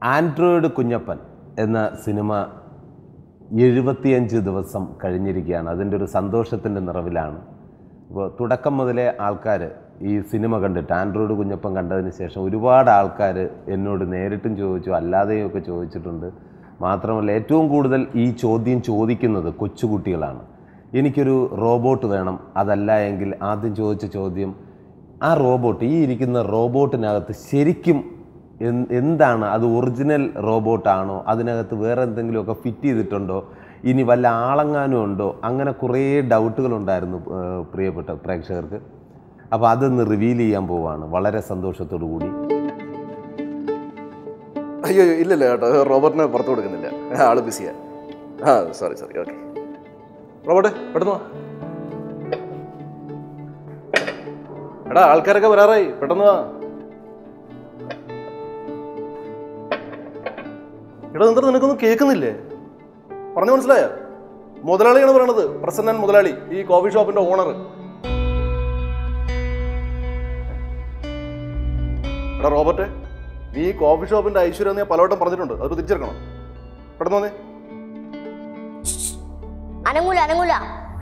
Android Kunjappan എന്ന cinema എഴുപത്തിയഞ്ച് ദിവസം കഴിഞ്ഞിരിക്കുകയാണ് അതിൻ്റെ ഒരു സന്തോഷത്തിൻ്റെ നിറവിലാണ് ഇപ്പോൾ തുടക്കം മുതലേ ആൾക്കാർ ഈ സിനിമ കണ്ടിട്ട് ആൻഡ്രോയിഡ് കുഞ്ഞപ്പൻ കണ്ടതിന് ശേഷം ഒരുപാട് ആൾക്കാർ എന്നോട് നേരിട്ടും ചോദിച്ചു അല്ലാതെയും ഒക്കെ ചോദിച്ചിട്ടുണ്ട് മാത്രമല്ല ഏറ്റവും കൂടുതൽ ഈ ചോദ്യം ചോദിക്കുന്നത് കൊച്ചുകുട്ടികളാണ് എനിക്കൊരു റോബോട്ട് വേണം അതല്ല എങ്കിൽ ആദ്യം ചോദിച്ച ചോദ്യം ആ റോബോട്ട് ഈ ഇരിക്കുന്ന റോബോട്ടിനകത്ത് ശരിക്കും എന്ത് എന്താണ് അത് ഒറിജിനൽ റോബോട്ടാണോ അതിനകത്ത് വേറെ എന്തെങ്കിലുമൊക്കെ ഫിറ്റ് ചെയ്തിട്ടുണ്ടോ ഇനി വല്ല ആളങ്ങാനും ഉണ്ടോ അങ്ങനെ കുറേ ഡൗട്ടുകളുണ്ടായിരുന്നു ഏഹ്, പ്രിയപ്പെട്ട പ്രേക്ഷകർക്ക് അപ്പോൾ അതൊന്ന് റിവീൽ ചെയ്യാൻ പോവാണ് വളരെ സന്തോഷത്തോടു കൂടി അയ്യോ അയ്യോ, ഇല്ലില്ല കേട്ടോ റോബർട്ടിനെ പുറത്ത് കൊടുക്കുന്നില്ല ആള് ബിസിയാ ആ സോറി സോറി ഓക്കെ റോബർട്ട് പെട്ടെന്ന് വാ എടാ ആൾക്കാരൊക്കെ വരാറായി പെട്ടെന്ന് വാ എടാ എന്താ നിനക്കൊന്നും കേൾക്കുന്നില്ലേ പറഞ്ഞു മനസ്സിലായോ മുതലാളിയാണ് പറയണത് പ്രസന്നൻ മുതലാളി ഈ കോഫി ഷോപ്പിന്റെ ഓണർ എടാ റോബർട്ട് നീ ഈ കോഫി ഷോപ്പിന്റെ ഐശ്വര്യം ഞാൻ പലവട്ടം പറഞ്ഞിട്ടുണ്ട് അത് തിരിച്ചെടുക്കണം പെട്ടെന്ന് വന്നേ അനങ്ങൂല അനങ്ങൂല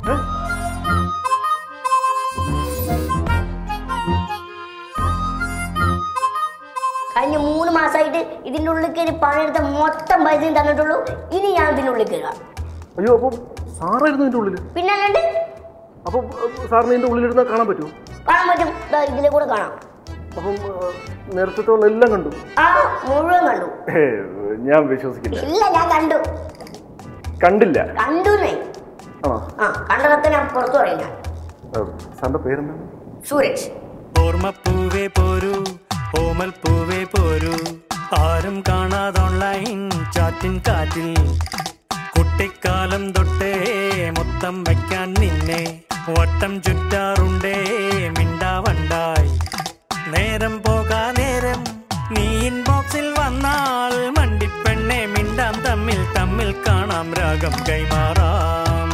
കഴിഞ്ഞ മൂന്ന് മാസമായിട്ട് ഇതിൻ്റെ ഉള്ളിൽ കയറി പണിയെടുത്ത മൊത്തം പൈസയും തന്നിട്ടുള്ളൂ ഇനി ഞാൻ ഇതിൻ്റെ ഉള്ളിൽ കയറാം അയ്യോ അപ്പം സാറായിരുന്നു ഇതിന്റെ ഉള്ളിൽ പിന്നെ അല്ലാണ്ട് അപ്പം സാറിന് ഇതിന്റെ ഉള്ളിലിരുന്നാൽ കാണാൻ പറ്റുമോ കാണാൻ പറ്റും ദാ ഇതിലെ കൂടെ കാണാം അപ്പം നേരത്തെ ഉള്ള എല്ലാം കണ്ടു ആ മുഴുവൻ കണ്ടു ഏ ഞാൻ വിശ്വസിക്കില്ല ഇല്ല ഞാൻ കണ്ടു കണ്ടില്ല കണ്ടുന്നേ ആണോ ആ കണ്ടതൊക്കെ ഞാൻ പുറത്തു പറയില്ല സാറിന്റെ പേരെന്താണ് സൂരജ് ഓർമ്മപ്പൂവേ പോരൂ ഓമൽ പൂവേ പോരൂ ആരും കാണാതെ ഓൺലൈൻ ചാറ്റിൻ കാറ്റിൽ കുട്ടിക്കാലം തൊട്ടേ മൊത്തം വയ്ക്കാൻ നിന്നെ വട്ടം ചുറ്റാറുണ്ടേ മിണ്ടാവണ്ടായി നേരം പോകാ നേരം നീ ഇൻബോക്സിൽ വന്നാൽ മണ്ടിപ്പെണ്ണെ മിണ്ടാം തമ്മിൽ തമ്മിൽ കാണാം രാഗം കൈമാറാം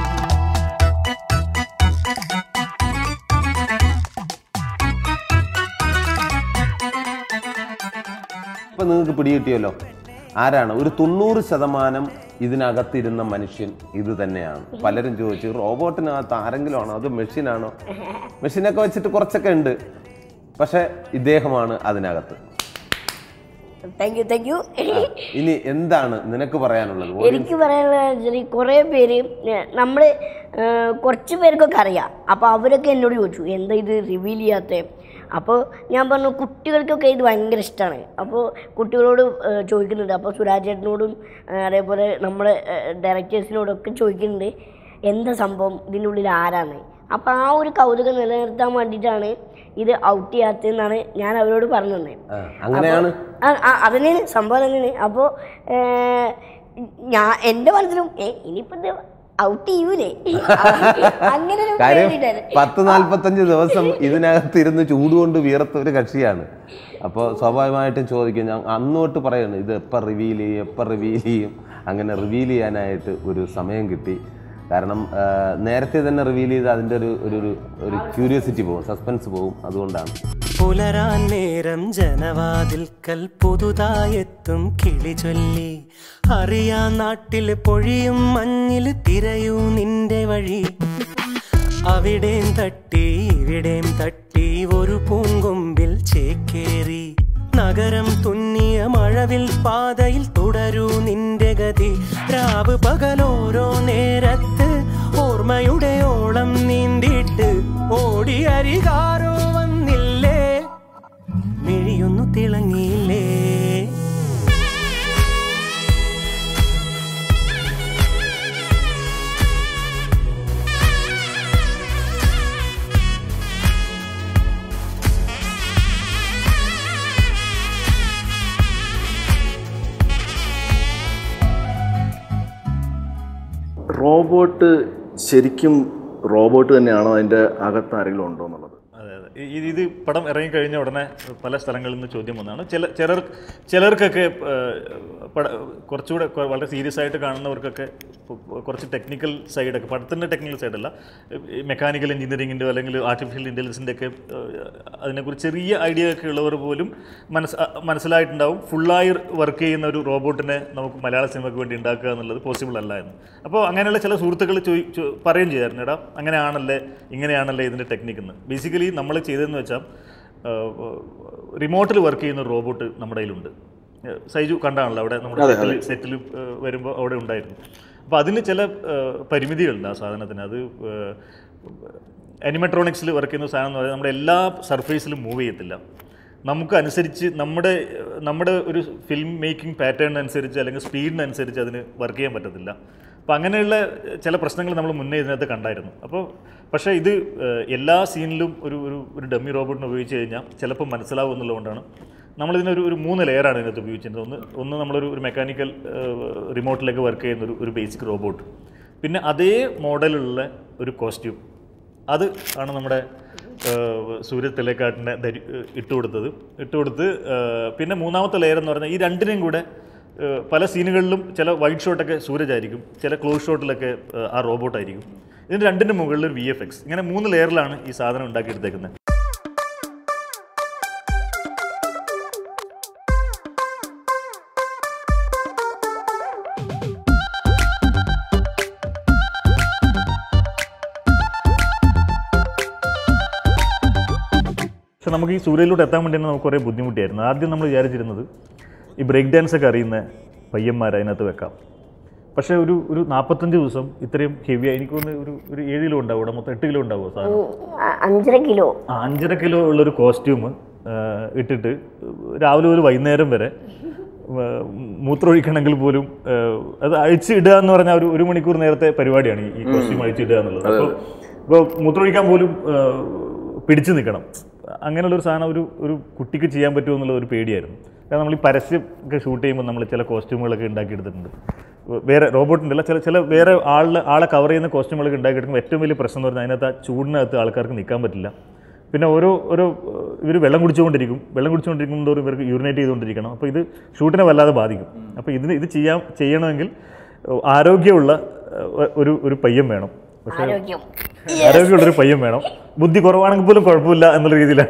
ഇപ്പം നിങ്ങൾക്ക് പിടികിട്ടിയല്ലോ ആരാണ് ഒരു തൊണ്ണൂറ് ശതമാനം ഇതിനകത്തിരുന്ന മനുഷ്യൻ ഇത് തന്നെയാണ് പലരും ചോദിച്ചു റോബോട്ടിനകത്ത് ആരെങ്കിലും ആണോ അത് മെഷീനാണോ മെഷീനൊക്കെ വെച്ചിട്ട് കുറച്ചൊക്കെ ഉണ്ട് പക്ഷെ ഇദ്ദേഹമാണ് അതിനകത്ത് താങ്ക് യു താങ്ക് യു ഇനി എന്താണ് നിനക്ക് പറയാനുള്ളത് എനിക്ക് പറയാനുള്ള കുറേ പേര് നമ്മൾ കുറച്ച് പേർക്കൊക്കെ അറിയാം അപ്പോൾ അവരൊക്കെ എന്നോട് ചോദിച്ചു എന്താ ഇത് റിവീൽ ചെയ്യാത്ത അപ്പോൾ ഞാൻ പറഞ്ഞു കുട്ടികൾക്കൊക്കെ ഇത് ഭയങ്കര ഇഷ്ടമാണ് അപ്പോൾ കുട്ടികളോട് ഏഹ്, ചോദിക്കുന്നുണ്ട് അപ്പോൾ സുരാജ് ചേട്ടനോടും ഏഹ്, അതേപോലെ നമ്മുടെ ഡയറക്ടേഴ്സിനോടൊക്കെ ചോദിക്കുന്നുണ്ട് എന്താ സംഭവം ഇതിൻ്റെ ഉള്ളിൽ ആരാണ് അപ്പോൾ ആ ഒരു കൗതുകം നിലനിർത്താൻ വേണ്ടിയിട്ടാണ് ഇത് ഔട്ട് ചെയ്യാത്തതെന്നാണ് ഞാൻ അവരോട് പറഞ്ഞു തന്നെ ആ, അങ്ങനെയാണ് അതിന് സംഭവം തന്നെയാണ് അപ്പോൾ ഞാൻ എൻ്റെ മനസ്സിലും ഏ ഇനിയിപ്പോൾ ഇത് ഔട്ട് ചെയ്യൂലേ അങ്ങനെ ഒരു കാര്യം പേടിയുണ്ടായിരുന്നു. പത്ത് നാൽപ്പത്തഞ്ച് ദിവസം ഇതിനകത്ത് ഇരുന്ന് ചൂടുകൊണ്ട് വിയർത്ത ഒരു കക്ഷിയാണ് അപ്പോൾ സ്വാഭാവികമായിട്ടും ചോദിക്കും ഞാൻ അന്ന് തൊട്ട് പറയുന്നു ഇത് എപ്പോൾ റിവീൽ ചെയ്യും എപ്പോൾ റിവീൽ ചെയ്യും അങ്ങനെ റിവീൽ ചെയ്യാനായിട്ട് ഒരു സമയം കിട്ടി കാരണം ആ, നേരത്തെ തന്നെ റിവീൽ ചെയ്ത് അതിൻ്റെ ഒരു ഒരു ഒരു- ഒരു ക്യൂരിയോസിറ്റി പോകും സസ്പെൻസ് പോകും അതുകൊണ്ടാണ് പുലരാൻ നേരം ജനവാതിൽക്കൽ പുതുതായെത്തും കിളി ചൊല്ലി അറിയാ നാട്ടിൽ പൊഴിയും മഞ്ഞിൽ തിരയൂ നിന്റെ വഴി അവിടേം തട്ടി ഇവിടേം തട്ടി ഒരു പൂങ്കൊമ്പിൽ ചേക്കേറി നഗരം തുന്നിയ മഴവിൽ പാതയിൽ തുടരൂ നിന്റെ ഗതി രാവ് പകലോരോ നേരത്ത് ഓർമ്മയുടെ ഓളം നീന്തിയിട്ട് ഓടി അരികാരോ വന്നില്ലേ മിഴിയൊന്നു തിളങ്ങിയില്ലേ റോബോട്ട് ശരിക്കും റോബോട്ട് തന്നെയാണോ അതിന്റെ അകത്ത് ആരെങ്കിലും ഉണ്ടോ എന്നുള്ളത് അതെ അതെ ഇത് ഇത് പടം ഇറങ്ങിക്കഴിഞ്ഞ ഉടനെ പല സ്ഥലങ്ങളിൽ നിന്ന് ചോദ്യം വന്നതാണ് ചില ചിലർ ചിലർക്കൊക്കെ ഏഹ്, പട കുറച്ചുകൂടെ കൊ- വളരെ സീരിയസ് ആയിട്ട് കാണുന്നവർക്കൊക്കെ ഇപ്പൊ കുറച്ച് ടെക്നിക്കൽ സൈഡൊക്കെ പടത്തിൻ്റെ ടെക്നിക്കൽ സൈഡല്ല മെക്കാനിക്കൽ എഞ്ചിനീയറിങ്ങിൻ്റെ അല്ലെങ്കിൽ ആർട്ടിഫിഷ്യൽ ഇൻ്റലിജൻസിൻ്റെ ഒക്കെ ഏഹ്, അതിനെക്കുറിച്ച് ചെറിയ ഐഡിയ ഒക്കെ ഉള്ളവർ പോലും മനസ്സ് അ- മനസ്സിലായിട്ടുണ്ടാവും ഫുള്ളായി വർക്ക് ചെയ്യുന്ന ഒരു റോബോട്ടിനെ നമുക്ക് മലയാള സിനിമയ്ക്ക് വേണ്ടി ഉണ്ടാക്കുക എന്നുള്ളത് പോസിബിൾ അല്ല എന്ന് അപ്പോൾ അങ്ങനെയുള്ള ചില സുഹൃത്തുക്കൾ ചോദി ചോ- പറയുകയും ചെയ്യാറുണ്ട് എടാ അങ്ങനെയാണല്ലേ ഇങ്ങനെയാണല്ലേ ഇതിൻ്റെ ടെക്നിക്ക് എന്ന് ബേസിക്കലി നമ്മൾ ചെയ്തതെന്ന് വെച്ചാൽ റിമോട്ടിൽ വർക്ക് ചെയ്യുന്ന ഒരു റോബോട്ട് നമ്മുടെ കയ്യിലുണ്ട് ഏഹ് സൈജു കണ്ടാണല്ലോ അവിടെ നമ്മുടെ സെറ്റിൽ സെറ്റിൽ വരുമ്പോൾ അവിടെ ഉണ്ടായിരുന്നു അപ്പോൾ അതിന് ചില ഏഹ്, പരിമിതികളുണ്ട് ആ സാധനത്തിന് അത് അനിമെട്രോണിക്സിൽ വർക്ക് ചെയ്യുന്ന സാധനം എന്ന് പറയുന്നത് നമ്മുടെ എല്ലാ സർഫേസിലും മൂവ് ചെയ്യത്തില്ല നമുക്ക് അനുസരിച്ച് നമ്മുടെ നമ്മുടെ ഒരു ഫിലിം മേക്കിംഗ് പാറ്റേൺ അനുസരിച്ച് അല്ലെങ്കിൽ സ്പീഡിനനുസരിച്ച് അതിന് വർക്ക് ചെയ്യാൻ പറ്റത്തില്ല അപ്പോൾ അങ്ങനെയുള്ള ചില പ്രശ്നങ്ങൾ നമ്മൾ മുന്നേ ഇതിനകത്ത് കണ്ടായിരുന്നു അപ്പോൾ പക്ഷേ ഇത് ഏഹ്, എല്ലാ സീനിലും ഒരു ഒരു ഒരു ഡമ്മി റോബോട്ടിനെ ഉപയോഗിച്ച് കഴിഞ്ഞാൽ ചിലപ്പോൾ മനസ്സിലാവും എന്നുള്ളതുകൊണ്ടാണ് നമ്മളിതിനൊരു ഒരു മൂന്ന് ലെയറാണ് ഇതിനകത്ത് ഉപയോഗിച്ചിരുന്നത് ഒന്ന് ഒന്ന് നമ്മളൊരു ഒരു മെക്കാനിക്കൽ റിമോട്ടിലേക്ക് വർക്ക് ചെയ്യുന്ന ഒരു ഒരു ബേസിക് റോബോട്ട് പിന്നെ അതേ മോഡലുള്ള ഒരു കോസ്റ്റ്യൂം അത് ആണ് നമ്മുടെ ഏഹ്, സൂരജ് തെലേക്കാട്ടിനെ ധരി ഏഹ്, ഇട്ടുകൊടുത്തത് ഇട്ടുകൊടുത്ത് ഏഹ്, പിന്നെ മൂന്നാമത്തെ ലെയർ എന്ന് പറഞ്ഞാൽ ഈ രണ്ടിനെയും കൂടെ ഏഹ്, പല സീനുകളിലും ചില വൈറ്റ് ഷോട്ടൊക്കെ സൂരജ് ആയിരിക്കും ചില ക്ലോസ് ഷോട്ടിലൊക്കെ ഏഹ്, ആ റോബോട്ടായിരിക്കും ഇതിന് രണ്ടിൻ്റെ മുകളിൽ ഒരു വി എഫ് എക്സ് ഇങ്ങനെ മൂന്ന് ലെയറിലാണ് ഈ സാധനം ഉണ്ടാക്കിയെടുത്തേക്കുന്നത് പക്ഷെ നമുക്ക് ഈ സൂര്യയിലൂടെ എത്താൻ വേണ്ടി തന്നെ നമുക്ക് കുറേ ബുദ്ധിമുട്ടിയായിരുന്നു ആദ്യം നമ്മൾ വിചാരിച്ചിരുന്നത് ഈ ബ്രേക്ക് ഡാൻസ് ഒക്കെ അറിയുന്ന പയ്യന്മാർ അതിനകത്ത് വെക്കാം പക്ഷേ ഒരു ഒരു നാൽപ്പത്തഞ്ച് ദിവസം ഇത്രയും ഹെവി എനിക്ക് തോന്നുന്നു ഒരു ഒരു ഏഴ് കിലോ ഉണ്ടാവും ഇവിടെ മൊത്തം എട്ട് കിലോ ഉണ്ടാവുമോ സാധനം അ- അഞ്ചര കിലോ ആ, അഞ്ചര കിലോ ഉള്ളൊരു കോസ്റ്റ്യൂം ഇട്ടിട്ട് രാവിലെ ഒരു വൈകുന്നേരം വരെ ആ, മൂത്രമൊഴിക്കണമെങ്കിൽ പോലും ആ, അത് അഴിച്ച് ഇടുക എന്ന് പറഞ്ഞാൽ ഒരു ഒരു മണിക്കൂർ നേരത്തെ പരിപാടിയാണ് ഈ- ഈ കോസ്റ്റ്യൂം അഴിച്ചിടുക എന്നുള്ളത് അപ്പോൾ ഇപ്പോൾ മൂത്രമൊഴിക്കാൻ പോലും ആ, പിടിച്ചു നിൽക്കണം അങ്ങനെയുള്ള ഒരു സാധനം ഒരു ഒരു കുട്ടിക്ക് ചെയ്യാൻ പറ്റുമോ എന്നുള്ള ഒരു പേടിയായിരുന്നു കാരണം നമ്മൾ ഈ പരസ്യം ഒക്കെ ഷൂട്ട് ചെയ്യുമ്പോൾ നമ്മൾ ചില കോസ്റ്റ്യൂമുകളൊക്കെ ഉണ്ടാക്കിയെടുത്തിട്ടുണ്ട് വേറെ റോബോട്ടിൻ്റെ അല്ല ചില ചില വേറെ ആളെ ആളെ കവർ ചെയ്യുന്ന കോസ്റ്റ്യൂമുകളൊക്കെ ഉണ്ടാക്കിയെടുക്കുമ്പോൾ ഏറ്റവും വലിയ പ്രശ്നം എന്ന് പറഞ്ഞാൽ അതിനകത്ത് ആ ചൂടിനകത്ത് ആൾക്കാർക്ക് നിൽക്കാൻ പറ്റില്ല പിന്നെ ഓരോ ഓരോ ഇവർ വെള്ളം കുടിച്ചുകൊണ്ടിരിക്കും വെള്ളം കുടിച്ചുകൊണ്ടിരിക്കുമ്പോൾ തോറും ഇവർക്ക് യൂറിനേറ്റ് ചെയ്തുകൊണ്ടിരിക്കണം അപ്പോൾ ഇത് ഷൂട്ടിനെ വല്ലാതെ ബാധിക്കും അപ്പോൾ ഇതിന് ഇത് ചെയ്യാൻ ചെയ്യണമെങ്കിൽ ഏഹ്, ആരോഗ്യമുള്ള ഏഹ്, ഒരു ഒരു പയ്യൻ വേണം പക്ഷേ ആരോഗ്യം ആരോഗ്യമുള്ള ഒരു പയ്യൻ വേണം ബുദ്ധി കുറവാണെങ്കിൽ പോലും കുഴപ്പമില്ല എന്നുള്ള രീതിയിലാണ്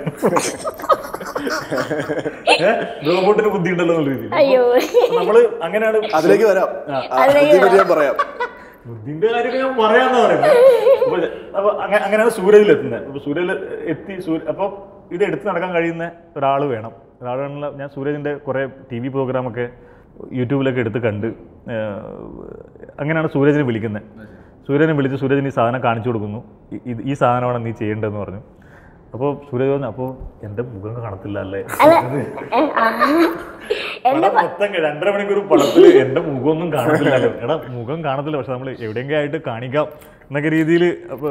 റോബോട്ടിന് ബുദ്ധി ഉണ്ടല്ലോ എന്നുള്ള രീതിയിൽ അയ്യോ നമ്മള് അങ്ങനെയാണ് അതിലേക്ക് വരാം ആ, അതിനെ പറ്റി ഞാൻ പറയാം ബുദ്ധിന്റെ കാര്യം ഞാൻ പറയാന്ന് പറയുന്നത് അപ്പൊ അപ്പൊ അങ്ങ- അങ്ങനെയാണ് സൂര്യയിൽ എത്തുന്നത് അപ്പൊ സൂര്യയിൽ എത്തി സൂര്യ അപ്പോൾ ഇത് എടുത്ത് നടക്കാൻ കഴിയുന്ന ഒരാൾ വേണം ഒരാൾ വേണമെന്നുള്ള ഞാൻ സൂര്യജിന്റെ കുറെ ടി വി പ്രോഗ്രാമൊക്കെ യൂട്യൂബിലൊക്കെ എടുത്ത് കണ്ട് ഏഹ്, അങ്ങനെയാണ് സൂരജിനെ വിളിക്കുന്നത് സൂര്യനെ വിളിച്ച് സൂരജിന് ഈ സാധനം കാണിച്ചു കൊടുക്കുന്നു ഇ- ഇത് ഈ സാധനമാണ് നീ ചെയ്യേണ്ടതെന്ന് പറഞ്ഞു അപ്പോൾ സൂരജ് പറഞ്ഞു അപ്പോൾ എൻ്റെ മുഖം കാണത്തില്ല അല്ലേ എന്റെ പടം മൊത്തം കഴി- രണ്ടര മണിക്കൂർ പടത്തിൽ എന്റെ മുഖമൊന്നും കാണത്തില്ലല്ലോ എടാ മുഖം കാണത്തില്ല പക്ഷെ നമ്മൾ എവിടെയെങ്കിലും ആയിട്ട് കാണിക്കാം എന്നൊക്കെ രീതിയിൽ അപ്പോൾ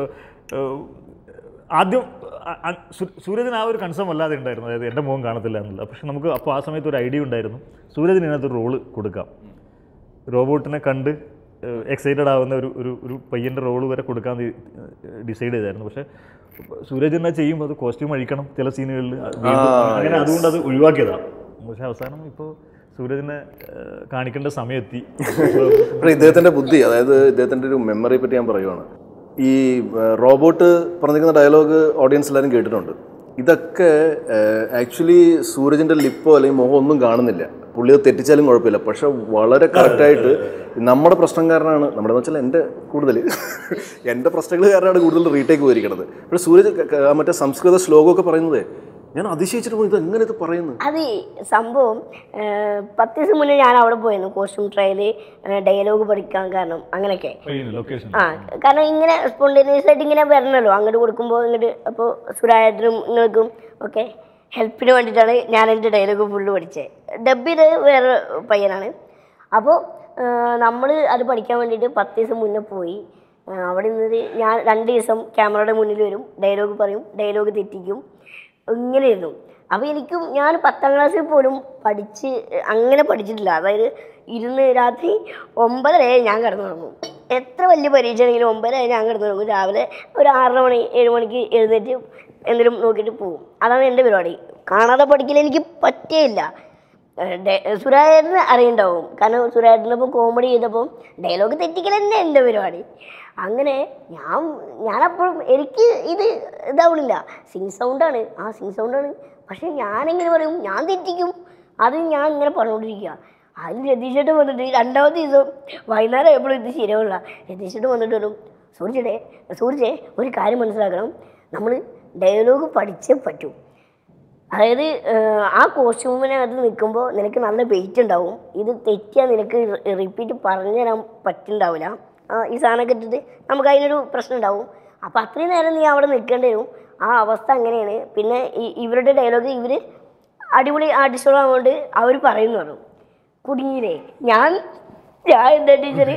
ആദ്യം അ- അ- സു- സൂരജിന് ആ ഒരു കൺസേൺ വല്ലാതെ ഉണ്ടായിരുന്നു അതായത് എൻ്റെ മുഖം കാണത്തില്ല എന്നുള്ളത് പക്ഷെ നമുക്ക് അപ്പോൾ ആ സമയത്ത് ഒരു ഐഡിയ ഉണ്ടായിരുന്നു സൂരജിന് ഇതിനകത്ത് ഒരു റോള് കൊടുക്കാം റോബോട്ടിനെ കണ്ട് എക്സൈറ്റഡ് ആവുന്ന ഒരു ഒരു ഒരു പയ്യൻ്റെ റോള് വരെ കൊടുക്കാൻ ഡിസൈഡ് ചെയ്തായിരുന്നു പക്ഷേ സൂരജ് എന്നാ ചെയ്യുമ്പോൾ അത് കോസ്റ്റ്യൂം അഴിക്കണം ചില സീനുകളിൽ അങ്ങനെ അതുകൊണ്ട് അത് ഒഴിവാക്കിയതാണ് പക്ഷെ അവസാനം ഇപ്പോൾ സൂരജിനെ ഏഹ്, കാണിക്കേണ്ട സമയം എത്തി പക്ഷേ ഇദ്ദേഹത്തിന്റെ ബുദ്ധി അതായത് ഇദ്ദേഹത്തിന്റെ ഒരു മെമ്മറിയെ പറ്റി ഞാൻ പറയുവാണ് ഈ ഏഹ്, റോബോട്ട് പറഞ്ഞിരിക്കുന്ന ഡയലോഗ് ഓഡിയൻസ് എല്ലാവരും കേട്ടിട്ടുണ്ട് ഇതൊക്കെ ആക്ച്വലി സൂരജിന്റെ ലിപ്പോ അല്ലെങ്കിൽ മുഖം ഒന്നും കാണുന്നില്ല പുള്ളി അത് തെറ്റിച്ചാലും കുഴപ്പമില്ല പക്ഷെ വളരെ കറക്റ്റായിട്ട് നമ്മുടെ പ്രശ്നം കാരണമാണ് നമ്മുടെ വെച്ചാൽ എൻ്റെ കൂടുതൽ എൻ്റെ പ്രശ്നങ്ങൾ കാരണമാണ് കൂടുതൽ റീടേക്ക് പോയിരിക്കുന്നത് പക്ഷേ സൂരജ് ക- ക- ആ മറ്റേ സംസ്കൃത ശ്ലോകമൊക്കെ പറയുന്നത് ഞാൻ അതിശയിച്ചിട്ട് പോയി ഇത് എങ്ങനെ ഇത് പറയുന്നു അത് സംഭവം ആ, പത്ത് ദിവസം മുന്നേ ഞാൻ അവിടെ പോയിരുന്നു കോസ്റ്റ്യൂം ട്രയല് ഡയലോഗ് പഠിക്കാൻ കാരണം അങ്ങനെയൊക്കെ ലൊക്കേഷൻ ആ കാരണം ഇങ്ങനെ സ്പോണ്ടേനിയസ് ആയിട്ട് ഇങ്ങനെ വരണല്ലോ അങ്ങോട്ട് കൊടുക്കുമ്പോൾ ഇങ്ങോട്ട് അപ്പോൾ സുരാജിനും നിങ്ങൾക്കും ഒക്കെ ഹെൽപ്പിന് വേണ്ടിയിട്ടാണ് ഞാൻ എൻ്റെ ഡയലോഗ് ഫുള്ള് പഠിച്ചത് ഡബ് ചെയ്ത് വേറെ പയ്യനാണ് അപ്പോൾ നമ്മൾ അത് പഠിക്കാൻ വേണ്ടിയിട്ട് പത്ത് ദിവസം മുന്നേ പോയി ആ, അവിടെ നിന്നിട്ട് ഞാൻ രണ്ട് ദിവസം ക്യാമറയുടെ മുന്നിൽ വരും ഡയലോഗ് പറയും ഡയലോഗ് തെറ്റിക്കും ഇങ്ങനെയായിരുന്നു അപ്പോൾ എനിക്കും ഞാൻ പത്താം ക്ലാസ്സിൽ പോലും പഠിച്ച് അങ്ങനെ പഠിച്ചിട്ടില്ല അതായത് ഇരുന്ന് രാത്രി ഒമ്പതരയായി ഞാൻ കിടന്നു തുടങ്ങും എത്ര വലിയ പരീക്ഷ ആണെങ്കിലും ഒമ്പതരയായി ഞാൻ കിടന്നു തുടങ്ങും രാവിലെ ഒരു ആറര മണി ഏഴ് മണിക്ക് എഴുന്നേറ്റ് എന്തെങ്കിലും നോക്കിയിട്ട് പോകും അതാണ് എൻ്റെ പരിപാടി കാണാതെ പഠിക്കൽ എനിക്ക് പറ്റേയില്ല സുരാജേട്ടന് അറിയണ്ടാവും കാരണം സുരാജേട്ടനൊപ്പം കോമഡി ചെയ്തപ്പോൾ ഡയലോഗ് തെറ്റിക്കൽ തന്നെ എൻ്റെ പരിപാടി അങ്ങനെ ഞാൻ ഞാനപ്പോഴും എനിക്ക് ഇത് ഇതാവണില്ല സിങ് സൗണ്ടാണ് ആ സിങ് സൗണ്ടാണ് പക്ഷേ ഞാനെങ്ങനെ പറയും ഞാൻ തെറ്റിക്കും അത് ഞാൻ ഇങ്ങനെ പറഞ്ഞുകൊണ്ടിരിക്കുക അതിൽ രതീഷേട്ടൻ വന്നിട്ട് രണ്ടാമത്തെ ദിവസം വൈകുന്നേരം ആയപ്പോഴും ഇത് ശരിയാവില്ല രതീഷേട്ടൻ വന്നിട്ട് വരും സൂര്യയുടെ സൂര്യ ഒരു കാര്യം മനസ്സിലാക്കണം നമ്മൾ ഡയലോഗ് പഠിച്ചേ പറ്റൂ അതായത് ഏഹ്, ആ കോസ്റ്റ്യൂമിനകത്ത് നിൽക്കുമ്പോൾ നിനക്ക് നല്ല വെയിറ്റ് ഉണ്ടാവും ഇത് തെറ്റിയാൽ നിനക്ക് റിപ്പീറ്റ് പറഞ്ഞു തരാൻ പറ്റുന്നുണ്ടാവില്ല ആ, ഈ സാധനമൊക്കെ ഇട്ടിട്ട് നമുക്ക് അതിനൊരു പ്രശ്നം ഉണ്ടാവും അപ്പോൾ അത്രയും നേരം നീ അവിടെ നിൽക്കേണ്ടി വരും ആ അവസ്ഥ അങ്ങനെയാണ് പിന്നെ ഈ ഇവരുടെ ഡയലോഗ് ഇവർ അടിപൊളി ആർട്ടിസ്റ്റുകളായതുകൊണ്ട് അവർ പറയുന്നു പറഞ്ഞു കുടുങ്ങിയില്ലേ ഞാൻ ഞാൻ എന്താ ടീച്ചറ്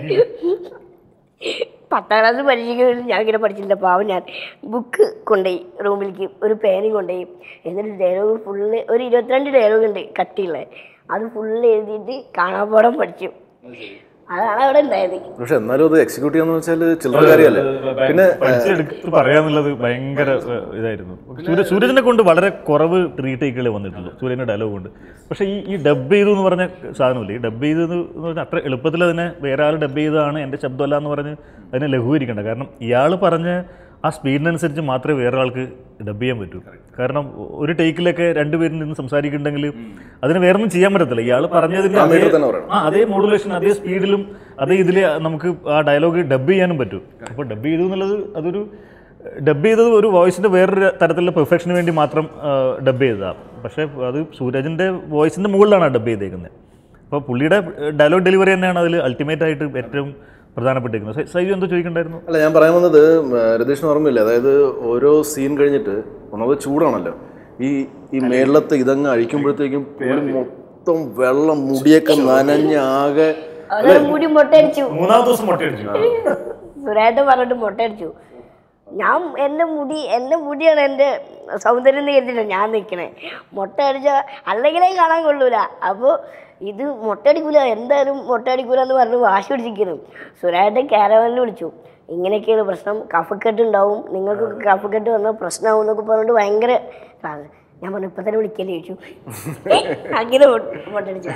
പത്താം ക്ലാസ് പരീക്ഷയ്ക്ക് ഞാൻ ഇങ്ങനെ പഠിച്ചിട്ടില്ല പാവം ഞാൻ ബുക്ക് കൊണ്ടുപോയി റൂമിലേക്ക് ഒരു പേനയും കൊണ്ടുപോയി എന്നിട്ട് ഡയലോഗ് ഫുള്ള് ഒരു ഇരുപത്തിരണ്ട് ഡയലോഗ് ഉണ്ട് കട്ടിയുള്ള അത് ഫുള്ള് എഴുതിയിട്ട് കാണാപ്പാടം പഠിച്ചു അതാണ് അവിടെ ഉണ്ടായത് പക്ഷെ എന്നാലും അത് എക്സിക്യൂട്ട് ചെയ്യാന്ന് വെച്ചാൽ ചില്ലറ കാര്യമല്ലേ പിന്നെ പഠിച്ചെടുത്ത് പറയാന്നുള്ളത് ഭയങ്കര ഏഹ്, ഇതായിരുന്നു സൂര്യ സൂര്യനെ കൊണ്ട് വളരെ കുറവ് റീടേക്കുകളെ വന്നിട്ടുള്ളൂ സൂര്യൻ്റെ ഡയലോഗ് കൊണ്ട് പക്ഷേ ഈ ഈ ഡബ് ചെയ്തു എന്ന് പറഞ്ഞ സാധനമില്ലേ ഈ ഡബ് ചെയ്തത് എന്ന് പറഞ്ഞാൽ അത്ര എളുപ്പത്തിൽ അതിനെ വേറെ ആൾ ഡബ് ചെയ്തതാണ് എൻ്റെ ശബ്ദമല്ല എന്ന് പറഞ്ഞ് അതിനെ ലഘൂകരിക്കേണ്ട കാരണം ഇയാൾ പറഞ്ഞ ആ സ്പീഡിനനുസരിച്ച് മാത്രമേ വേറെ ആൾക്ക് ഡബ് ചെയ്യാൻ പറ്റൂ കാരണം ഒരു ടേക്കിലൊക്കെ രണ്ടുപേരിൽ നിന്ന് സംസാരിക്കുന്നുണ്ടെങ്കിൽ അതിന് വേറെ ഒന്നും ചെയ്യാൻ പറ്റത്തില്ല ഇയാൾ പറഞ്ഞതിൻ്റെ അതേ meter തന്നെ പറയണം. ആ അതേ മോഡുലേഷൻ അതേ സ്പീഡിലും അതേ ഇതിൽ നമുക്ക് ആ ഡയലോഗ് ഡബ് ചെയ്യാനും പറ്റും അപ്പോൾ ഡബ് ചെയ്തു എന്നുള്ളത് അതൊരു ഡബ് ചെയ്തത് ഒരു വോയിസിൻ്റെ വേറൊരു തരത്തിലുള്ള പെർഫെക്ഷന് വേണ്ടി മാത്രം ഡബ് ചെയ്തതാണ് പക്ഷേ അത് സൂരജിൻ്റെ വോയിസിൻ്റെ മുകളിലാണ് ഡബ് ചെയ്തേക്കുന്നത് അപ്പോൾ പുള്ളിയുടെ ഡയലോഗ് ഡെലിവറി തന്നെയാണ് അതിൽ അൾട്ടിമേറ്റ് ആയിട്ട് ഏറ്റവും പ്രധാനപ്പെട്ടിരിക്കുന്നത് സൈ- സൈജു എന്തോ ചോദിക്കണ്ടായിരുന്നു അല്ല ഞാൻ പറയാൻ വന്നത് രതീഷിന് ഓർമ്മയില്ല അതായത് ഓരോ സീൻ കഴിഞ്ഞിട്ട് ഒന്നാമത് ചൂടാണല്ലോ ഈ ഈ മേളത്തെ ഇതങ്ങ് അഴിക്കുമ്പോഴത്തേക്കും പുള്ളി മൊത്തം വെള്ളം മുടിയൊക്കെ നനഞ്ഞ് ആകെ അവരെ മുടി മൊട്ടയടിച്ചു മൂന്നാമത്തെ ദിവസം മുട്ടയടിച്ചു സുരേട്ടൻ പറഞ്ഞിട്ട് മൊട്ടയടിച്ചു ഞാൻ എൻ്റെ മുടി എൻ്റെ മുടിയാണ് എൻ്റെ സൗന്ദര്യം എന്ന് കരുതിയിട്ടാണ് ഞാൻ നിൽക്കണേ മൊട്ട അടിച്ച അല്ലെങ്കിലേ കാണാൻ കൊള്ളൂല അപ്പോൾ ഇത് മൊട്ടയടിക്കൂല എന്തായാലും മൊട്ടയടിക്കൂല എന്ന് പറഞ്ഞ് വാശി പിടിച്ചിരിക്കുന്നു സുരേട്ടൻ ക്യാരവനിൽ വിളിച്ചു ഇങ്ങനെയൊക്കെയാണ് പ്രശ്നം കഫക്കെട്ട് ഉണ്ടാവും നിങ്ങൾക്ക് കഫക്കെട്ട് വന്നാൽ പ്രശ്നമാവും എന്നൊക്കെ പറഞ്ഞിട്ട് ഭയങ്കര ഇതാണ്. ഞാൻ പറഞ്ഞു ഇപ്പം തന്നെ വിളിക്കല്ലേ ചോദിച്ചു അങ്ങനെ മൊട്ടടിച്ചു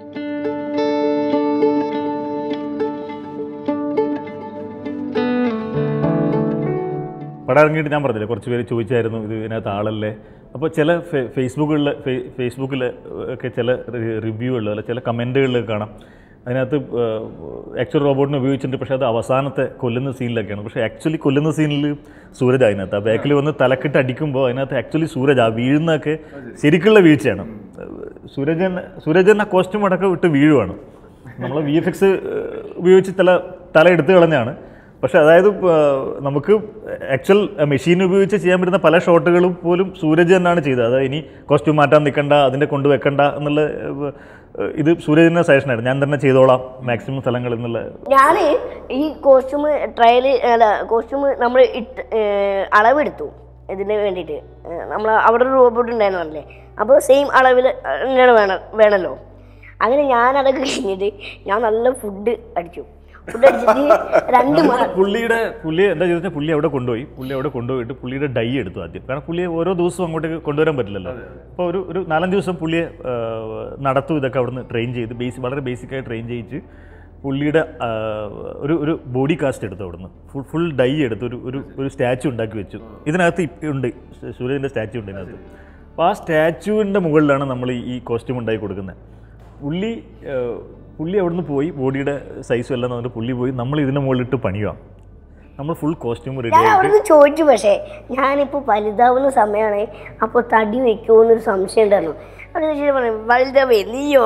പടം ഇറങ്ങിയിട്ട് ഞാൻ പറഞ്ഞില്ലേ കുറച്ച് പേര് ചോദിച്ചായിരുന്നു ഇത് ഇതിനകത്ത് ആളല്ലേ അപ്പോൾ ചില ഫേ- ഫേസ്ബുക്കുകളിൽ ഫേ- ഫേസ്ബുക്കിൽ ഒക്കെ ചില റിവ്യൂകളിൽ അല്ല ചില കമൻറ്റുകളിലൊക്കെ കാണാം അതിനകത്ത് ആക്ച്വൽ റോബോട്ടിനെ ഉപയോഗിച്ചിട്ടുണ്ട് പക്ഷേ അത് അവസാനത്തെ കൊല്ലുന്ന സീനിലൊക്കെയാണ് പക്ഷേ ആക്ച്വലി കൊല്ലുന്ന സീനിൽ സൂരജ് അതിനകത്ത് ആ ബാക്കിൽ വന്ന് തലക്കിട്ട് അടിക്കുമ്പോൾ അതിനകത്ത് ആക്ച്വലി സൂരജ് ആ വീഴുന്നതൊക്കെ ശരിക്കുള്ള വീഴ്ചയാണ് സൂരജൻ സൂരജൻ ആ കോസ്റ്റ്യൂം അടക്കം വിട്ട് വീഴുവാണ് നമ്മൾ വി എഫ് എക്സ് ഉപയോഗിച്ച് തല തല എടുത്തു കളഞ്ഞാണ് പക്ഷെ അതായത് ആ, നമുക്ക് ആക്ച്വൽ മെഷീൻ ഉപയോഗിച്ച് ചെയ്യാൻ പറ്റുന്ന പല ഷോട്ടുകളും പോലും സൂരജ് തന്നെയാണ് ചെയ്തത് അതായത് ഇനി കോസ്റ്റ്യൂം മാറ്റാൻ നിൽക്കണ്ട അതിൻ്റെ കൊണ്ട് വെക്കണ്ട എന്നുള്ള ഏഹ്, ഇത് സൂരജിൻ്റെ സജഷനായിരുന്നു ഞാൻ തന്നെ ചെയ്തോളാം മാക്സിമം സ്ഥലങ്ങളിൽ എന്നുള്ള ഞാൻ ഈ കോസ്റ്റ്യൂം ട്രയൽ അല്ല കോസ്റ്റ്യൂം നമ്മൾ ഇട്ട് ഏർ അളവെടുത്തു ഇതിന് വേണ്ടിയിട്ട് നമ്മൾ അവിടെ ഒരു റോബോട്ട് ഉണ്ടായിരുന്നു പറഞ്ഞില്ലേ അപ്പോൾ സെയിം അളവിൽ തന്നെയാണ് വേണം വേണമല്ലോ അങ്ങനെ ഞാൻ അതൊക്കെ കഴിഞ്ഞിട്ട് ഞാൻ നല്ല ഫുഡ് അടിച്ചു ഫുഡ് അടിച്ചിട്ട് രണ്ട് മാസം പുള്ളിയുടെ പുള്ളി എന്താ ചോദിച്ചാൽ പുള്ളി അവിടെ കൊണ്ടുപോയി പുള്ളി അവിടെ കൊണ്ടുപോയിട്ട് പുള്ളിയുടെ ഡൈ എടുത്തു ആദ്യം കാരണം പുള്ളിയെ ഓരോ ദിവസവും അങ്ങോട്ടേക്ക് കൊണ്ടുവരാൻ പറ്റില്ലല്ലോ അപ്പോൾ ഒരു ഒരു നാലഞ്ച് ദിവസം പുള്ളിയെ ആ, നടത്തും ഇതൊക്കെ അവിടുന്ന് ട്രെയിൻ ചെയ്ത് ബേസ് വളരെ ബേസിക്കായി ട്രെയിൻ ചെയ്യിച്ച് പുള്ളിയുടെ ആ, ഒരു ഒരു ബോഡി കാസ്റ്റ് എടുത്തു അവിടുന്ന് ഫുൾ ഫുൾ ഡൈ എടുത്ത് ഒരു ഒരു ഒരു സ്റ്റാച്ചു ഉണ്ടാക്കി വെച്ചു ഇതിനകത്ത് ഇപ്പ- ഉണ്ട് സൂര്യൻ്റെ സ്റ്റാച്ചു ഉണ്ട് ഇതിനകത്ത് അപ്പോൾ ആ സ്റ്റാച്ചുവിൻ്റെ മുകളിലാണ് നമ്മൾ ഈ കോസ്റ്റ്യൂം ഉണ്ടാക്കി കൊടുക്കുന്നത് പുള്ളി ആ, പുള്ളി അവിടുന്ന് പോയി ബോഡിയുടെ സൈസും എല്ലാം എന്നിട്ട് പുള്ളി പോയി നമ്മൾ ഇതിൻ്റെ മുകളിലിട്ട് പണിയുക നമ്മൾ ഫുൾ കോസ്റ്റ്യൂം റെഡി ഞാൻ ആയിട്ട് അവിടുന്ന് ചോദിച്ചു പക്ഷേ ഞാനിപ്പോൾ വലുതാവുന്ന സമയമാണ് അപ്പോൾ തടി വെക്കുമോ എന്നൊരു സംശയം ഉണ്ടായിരുന്നു അപ്പോൾ ചോദിച്ചിട്ട് പറഞ്ഞു വലുതാവേ നീയോ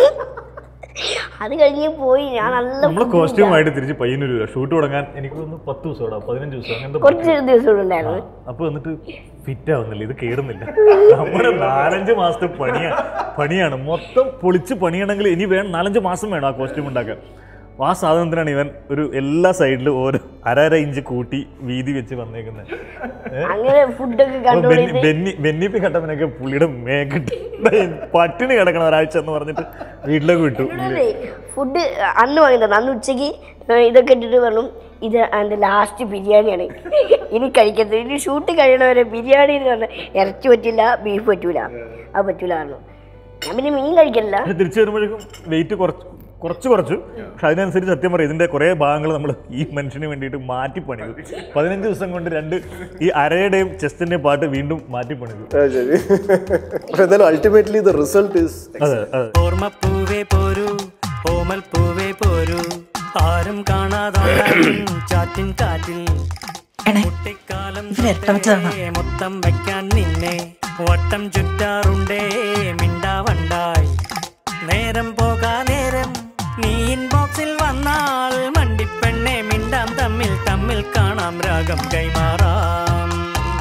അത് കഴിഞ്ഞ് പോയി ഞാൻ നല്ല നമ്മൾ food കോസ്റ്റ്യൂം ആയിട്ട് തിരിച്ച് പയ്യന്നൂർ ഷൂട്ട് തുടങ്ങാൻ എനിക്ക് തോന്നുന്നു പത്ത് ദിവസം ഇടാം പതിനഞ്ച് ദിവസം അങ്ങനത്തെ കുറച്ച് ദിവസം കൂടെ ഉണ്ടായിരുന്നു അപ്പോൾ എന്നിട്ട് ഫിറ്റ് ആവുന്നില്ല ഇത് കയറുന്നില്ല നമ്മുടെ നാലഞ്ച് മാസത്തെ പണിയാണ് പണിയാണ് മൊത്തം പൊളിച്ച് പണിയണമെങ്കിൽ ഇനി വേണം നാലഞ്ച് മാസം വേണം ആ കോസ്റ്റ്യൂം ഉണ്ടാക്കാൻ അപ്പോൾ ആ സാധനത്തിനാണ് ഇവൻ ഒരു എല്ലാ സൈഡിലും ഓരോ അരര ഇഞ്ച് കൂട്ടി വീതി വെച്ച് വന്നേക്കുന്നത് അങ്ങനെ ഫുഡൊക്കെ കൺട്രോൾ ചെയ്ത് ബെന്നി ബെന്നിപ്പി കട്ടപ്പനൊക്കെ പുള്ളിയുടെ മേക്കിട്ട് പട്ടിണി കിടക്കണം ഒരാഴ്ച എന്ന് പറഞ്ഞിട്ട് വീട്ടിലേക്ക് വിട്ടു ഫുഡ് അന്ന് വാങ്ങി തന്നെ അന്ന് ഉച്ചയ്ക്ക് ഇതൊക്കെ ഇട്ടിട്ട് പറഞ്ഞു ഇത് എൻ്റെ ലാസ്റ്റ് ബിരിയാണിയാണ് ഇനി കഴിക്കരുത് ഇനി ഷൂട്ട് കഴിയണവരെ ബിരിയാണി എന്ന് പറഞ്ഞാൽ ഇറച്ചി പറ്റില്ല ബീഫ് പറ്റൂല അത് പറ്റൂല പറഞ്ഞു ഞാൻ പിന്നെ മീൻ കഴിക്കില്ല പക്ഷെ തിരിച്ചു വരുമ്പോഴേക്കും വെയിറ്റ് കുറച്ച് കുറച്ച് കുറച്ചു പക്ഷെ അതിനനുസരിച്ച് സത്യം പറയും ഇതിന്റെ കുറേ ഭാഗങ്ങൾ നമ്മൾ ഈ മനുഷ്യന് വേണ്ടിയിട്ട് മാറ്റി പണിതു പതിനഞ്ച് ദിവസം കൊണ്ട് രണ്ട് ഈ അരയുടെയും ചെസ്റ്റിന്റെയും പാട്ട് വീണ്ടും മാറ്റി പണിതു ആ, ശരി പക്ഷെ എന്തായാലും അൾട്ടിമേറ്റ്ലി ദ റിസൾട്ട് ഇസ് അതെ അതെ ഓർമ്മപ്പൂവേ പോരൂ ഓമൽ പൂവേ പോരൂ ആരും കാണാതായും ചാറ്റിൻ കാറ്റിൽ എണേ കുട്ടിക്കാലം ഇവരെട്ടവച്ചതാണ് തൊട്ടേ മൊത്തം വയ്ക്കാൻ നിന്നെ വട്ടം ചുറ്റാറുണ്ടേ മിണ്ടാവണ്ടായി നേരം പോകാ നേരം നീ ഇൻബോക്സിൽ വന്നാൽ മണ്ടിപ്പെണ്ണെ മിണ്ടാം തമ്മിൽ തമ്മിൽ കാണാം രാഗം കൈമാറാം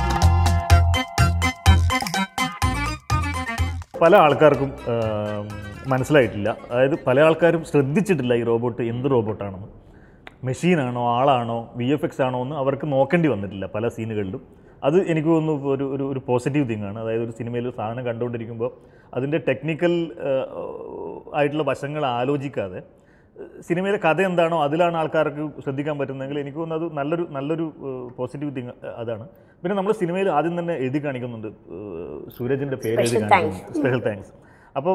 പല ആൾക്കാർക്കും ആം, മനസ്സിലായിട്ടില്ല അതായത് പല ആൾക്കാരും ശ്രദ്ധിച്ചിട്ടില്ല ഈ റോബോട്ട് എന്ത് റോബോട്ടാണെന്ന് മെഷീനാണോ ആളാണോ വി എഫ് എക്സ് ആണോ എന്ന് അവർക്ക് നോക്കേണ്ടി വന്നിട്ടില്ല പല സീനുകളിലും അത് എനിക്ക് തോന്നുന്നു ഇപ്പൊ ഒരു ഒരു ഒരു പോസിറ്റീവ് തിങ് ആണ് അതായത് ഒരു സിനിമയിൽ ഒരു സാധനം കണ്ടുകൊണ്ടിരിക്കുമ്പോൾ അതിൻ്റെ ടെക്നിക്കൽ ആയിട്ടുള്ള വശങ്ങൾ ആലോചിക്കാതെ സിനിമയിലെ കഥ എന്താണോ അതിലാണ് ആൾക്കാർക്ക് ശ്രദ്ധിക്കാൻ പറ്റുന്നതെങ്കിൽ എനിക്ക് തോന്നുന്നത് അത് നല്ലൊരു നല്ലൊരു പോസിറ്റീവ് തിങ് അതാണ് പിന്നെ നമ്മൾ സിനിമയിൽ ആദ്യം തന്നെ എഴുതി കാണിക്കുന്നുണ്ട് ഏഹ്, സൂരജിന്റെ പേര് എഴുതി Special കാണിക്കുന്നുണ്ട് സ്പെഷ്യൽ താങ്ക്സ് അപ്പോൾ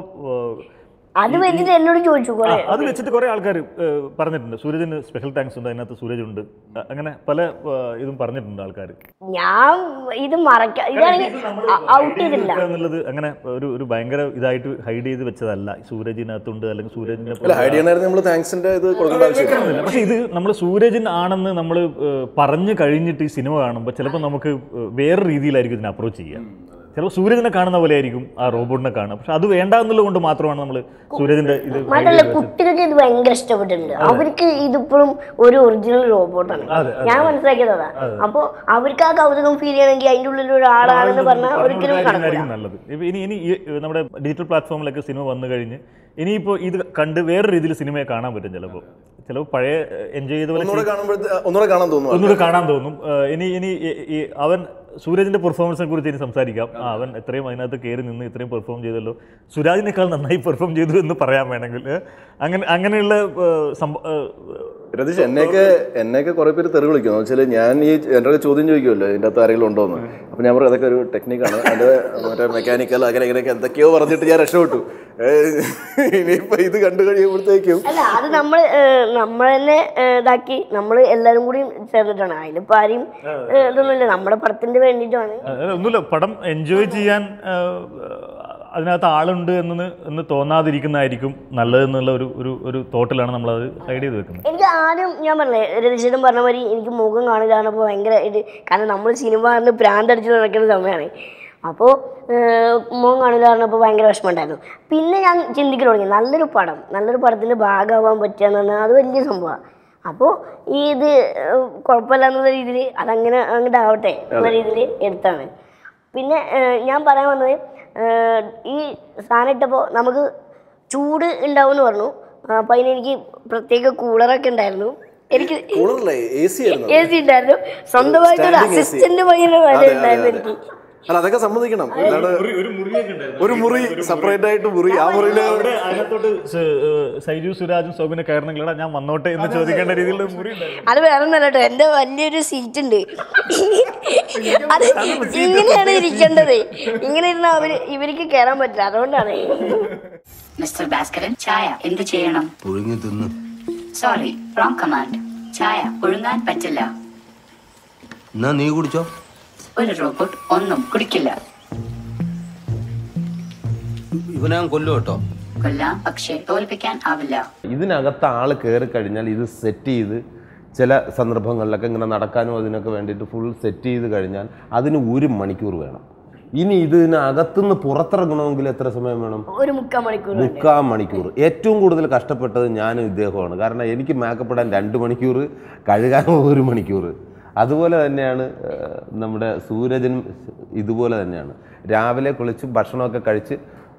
അത് വെച്ചിട്ട് എന്നോട് ചോദിച്ചു കുറെ അത് വെച്ചിട്ട് കുറേ ആൾക്കാർ പറഞ്ഞിട്ടുണ്ട് സൂരജിന് സ്പെഷ്യൽ താങ്ക്സ് ഉണ്ട് അതിനകത്ത് സൂരജ് ഉണ്ട് അ- അങ്ങനെ പല ഏഹ്, ഇതും പറഞ്ഞിട്ടുണ്ട് ആൾക്കാർ ഞാൻ ഇത് മറക്ക ഇതാണെങ്കിൽ ഔട്ട് ചെയ്തില്ല എന്നുള്ളത് അങ്ങനെ ഒരു ഒരു ഭയങ്കര ഇതായിട്ട് ഹൈഡ് ചെയ്ത് വെച്ചതല്ല സൂരജിനകത്തുണ്ട് അല്ലെങ്കിൽ സൂരജിന്റെ അല്ല ഹൈഡ് ചെയ്യണമായിരുന്നു നമ്മൾ താങ്ക്സിന്റെ ഇത് കൊടുക്കേണ്ട ആവശ്യമില്ല പക്ഷെ ഇത് നമ്മൾ സൂരജൻ ആണെന്ന് നമ്മൾ പറഞ്ഞു കഴിഞ്ഞിട്ട് ഈ സിനിമ കാണുമ്പോൾ ചിലപ്പോൾ നമുക്ക് ഏഹ്, വേറെ രീതിയിലായിരിക്കും ഇതിനെ അപ്രോച്ച് ചെയ്യുക ചിലപ്പോൾ സൂരജിനെ കാണുന്ന പോലെ ആയിരിക്കും ആ റോബോട്ടിനെ കാണുക പക്ഷെ അത് വേണ്ട എന്നുള്ളത് കൊണ്ട് മാത്രമാണ് നമ്മൾ സൂരജിന്റെ ഇത് മാത്രമല്ല കുട്ടികൾക്ക് ഇത് ഭയങ്കര ഇഷ്ടപ്പെട്ടിട്ടുണ്ട് അവർക്ക് ഇതിപ്പോഴും ഒരു ഒറിജിനൽ റോബോട്ടാണ് ഞാൻ മനസ്സിലാക്കിയത് അതാ അപ്പൊ അവർക്ക് ആ കൗതുകം ഫീൽ ചെയ്യണമെങ്കിൽ അതിന്റെ ഉള്ളിൽ ഒരാളാണെന്ന് പറഞ്ഞാൽ ഒരിക്കലും നടക്കില്ല ആയിരിക്കും നല്ലത് ഇപ്പൊ ഇനി ഇനി ഈ നമ്മുടെ ഡിജിറ്റൽ പ്ലാറ്റ്ഫോമിലൊക്കെ സിനിമ വന്നു കഴിഞ്ഞ് ഇനിയിപ്പോൾ ഇത് കണ്ട് വേറെ രീതിയിൽ സിനിമയെ കാണാൻ പറ്റും ചിലപ്പോൾ ചിലപ്പോൾ പഴയ എൻജോയ് ചെയ്ത പോലെ ഒന്നുകൂടെ കാണുമ്പോഴത്തെ ഒന്നുകൂടെ കാണാൻ തോന്നുന്നു ഒന്നുകൂടെ കാണാൻ തോന്നും ഏഹ് ഇനി ഇനി ഈ- ഈ അവൻ സൂരജിന്റെ പെർഫോമൻസിനെ കുറിച്ച് ഇനി സംസാരിക്കാം ആ, അവൻ എത്രയും അതിനകത്ത് കയറി നിന്ന് ഇത്രയും പെർഫോം ചെയ്തല്ലോ സുരാജിനേക്കാൾ നന്നായി പെർഫോം ചെയ്തു എന്ന് പറയാൻ വേണമെങ്കിൽ ഏഹ് അങ്ങനെ അങ്ങനെയുള്ള ഏഹ് സംഭ- ഏഹ് രതീഷ് എന്നെയൊക്കെ എന്നെയൊക്കെ കുറെ പേര് തെറി വിളിക്കുന്നു വെച്ചാൽ ഞാൻ ഈ എൻ്റെ ചോദ്യം ചോദിക്കുമല്ലോ ഇതിൻ്റെ അകത്ത് ആരെങ്കിലും ഉണ്ടോ എന്ന് അപ്പം ഞാൻ പറയും അതൊക്കെ ഒരു ടെക്നിക്കാണ് അതിൻ്റെ മറ്റേ മെക്കാനിക്കൽ അങ്ങനെ ഇങ്ങനെയൊക്കെ എന്തൊക്കെയോ പറഞ്ഞിട്ട് ഞാൻ രക്ഷപ്പെട്ടു ഏഹ് ഇനിയിപ്പോൾ ഇത് കണ്ടു കഴിയുമ്പോഴത്തേക്കും അല്ല അത് നമ്മൾ നമ്മൾ തന്നെ ഏഹ്, ഇതാക്കി നമ്മൾ എല്ലാരും കൂടി ചേർന്നിട്ടാണ് അതിലിപ്പോ ആരെയും ഏഹ്, ഇതൊന്നുമില്ല നമ്മുടെ പടത്തിന്റെ വേണ്ടിയിട്ടാണ് അല്ല, ഒന്നുമില്ല പടം എൻജോയ് ചെയ്യാൻ ഏഹ്, അതിനകത്ത് ആളുണ്ട് എന്ന് എന്ന് തോന്നാതിരിക്കുന്നതായിരിക്കും നല്ലതെന്നുള്ള ഒരു ഒരു ഒരു തോട്ടിലാണ് നമ്മളത് ഹൈഡ് ചെയ്ത് വെക്കുന്നത് എനിക്ക് ആദ്യം ഞാൻ പറഞ്ഞേ രതീശേട്ടൻ പറഞ്ഞ മാതിരി എനിക്ക് മുഖം കാണില്ല പറഞ്ഞപ്പോൾ ഭയങ്കര ഇത് കാരണം നമ്മൾ സിനിമ പറഞ്ഞ് പ്രാന്തടിച്ച് നടക്കുന്ന സമയമാണ് അപ്പോൾ മുഖം കാണില്ല പറഞ്ഞപ്പോൾ ഭയങ്കര വിഷമമുണ്ടായിരുന്നു പിന്നെ ഞാൻ ചിന്തിക്കാൻ തുടങ്ങി നല്ലൊരു പടം നല്ലൊരു പടത്തിൻ്റെ ഭാഗമാവാൻ പറ്റുക എന്ന് പറഞ്ഞാൽ അത് വലിയ സംഭവമാണ് അപ്പോൾ ഈ ഇത് ഏഹ്, കുഴപ്പമില്ല എന്നുള്ള രീതിയിൽ അതങ്ങനെ അങ്ങോട്ട് ആവട്ടെ എന്നുള്ള രീതിയിൽ എടുത്താണ് പിന്നെ ഏഹ്, ഞാൻ പറയാൻ വന്നത് ഏഹ്, ഈ സാധനം ഇട്ടപ്പോൾ നമുക്ക് ചൂട് ഉണ്ടാവും എന്ന് പറഞ്ഞു അപ്പം അതിനെനിക്ക് പ്രത്യേക കൂളറൊക്കെ ഉണ്ടായിരുന്നു എനിക്ക് കൂളറല്ലേ എ സി ആയിരുന്നു എ സി ഉണ്ടായിരുന്നു സ്വന്തമായിട്ട് ഒരു Standing AC. അസിസ്റ്റന്റ് പയ്യനെ അതെ, വരെ അതെ, ഉണ്ടായിരുന്നു അതെ. എനിക്ക് അല്ല അതൊക്കെ സമ്മതിക്കണം എന്താണ് ഒരു മുറി സെപ്പറേറ്റ് ആയിട്ട് മുറി ആ മുറിയില് അവിടെ അതിനകത്തോട്ട് സ- ഏഹ് സൈജു സുരാജും സൗബിനെ കയറണമെങ്കിലടാ ഞാൻ വന്നോട്ടെ എന്ന് ചോദിക്കേണ്ട രീതിയിലുള്ള മുറി ഉണ്ടായിരുന്നു അത് വേറെ ഒന്നല്ല കേട്ടോ എന്റെ വലിയൊരു സീറ്റ് ഉണ്ട് അത് ഇങ്ങനെയാണ് ഇരിക്കേണ്ടത് ഇങ്ങനെ ഇരുന്ന അവര് ഇവർക്ക് കയറാൻ പറ്റില്ല അതുകൊണ്ടാണ് മിസ്റ്റർ ഭാസ്കരൻ ചായ എന്ത് ചെയ്യണം പുഴുങ്ങി തിന്നു സോറി റോങ് കമാൻഡ് ചായ ഒഴുങ്ങാൻ പറ്റില്ല എന്നാ നീ കുടിച്ചോ ഒരു റോബോട്ട് ഒന്നും കുടിക്കില്ല ഇവനെ ഞാൻ കൊല്ലു കേട്ടോ കൊല്ലാം പക്ഷേ തോൽപ്പിക്കാൻ ആവില്ല ഇതിനകത്ത് ആൾ കയറി കഴിഞ്ഞാൽ ഇത് സെറ്റ് ചെയ്ത് ചില സന്ദർഭങ്ങളിലൊക്കെ ഇങ്ങനെ നടക്കാനും അതിനൊക്കെ വേണ്ടിയിട്ട് ഫുൾ സെറ്റ് ചെയ്ത് കഴിഞ്ഞാൽ അതിന് ഒരു മണിക്കൂർ വേണം ഇനി ഇതിനകത്തുനിന്ന് പുറത്തിറങ്ങണമെങ്കിൽ എത്ര സമയം വേണം ഒരു മുക്കാൽ മണിക്കൂർ ഉണ്ട്. മുക്കാൽ മണിക്കൂർ ഏറ്റവും കൂടുതൽ കഷ്ടപ്പെട്ടത് ഞാനും ഇദ്ദേഹമാണ് കാരണം എനിക്ക് മേക്കപ്പ് ഇടാൻ രണ്ട് മണിക്കൂർ കഴുകാൻ ഒരു മണിക്കൂർ അതുപോലെ തന്നെയാണ് ഏഹ്, നമ്മുടെ സൂരജനും ഇതുപോലെ തന്നെയാണ് രാവിലെ കുളിച്ച് ഭക്ഷണമൊക്കെ കഴിച്ച്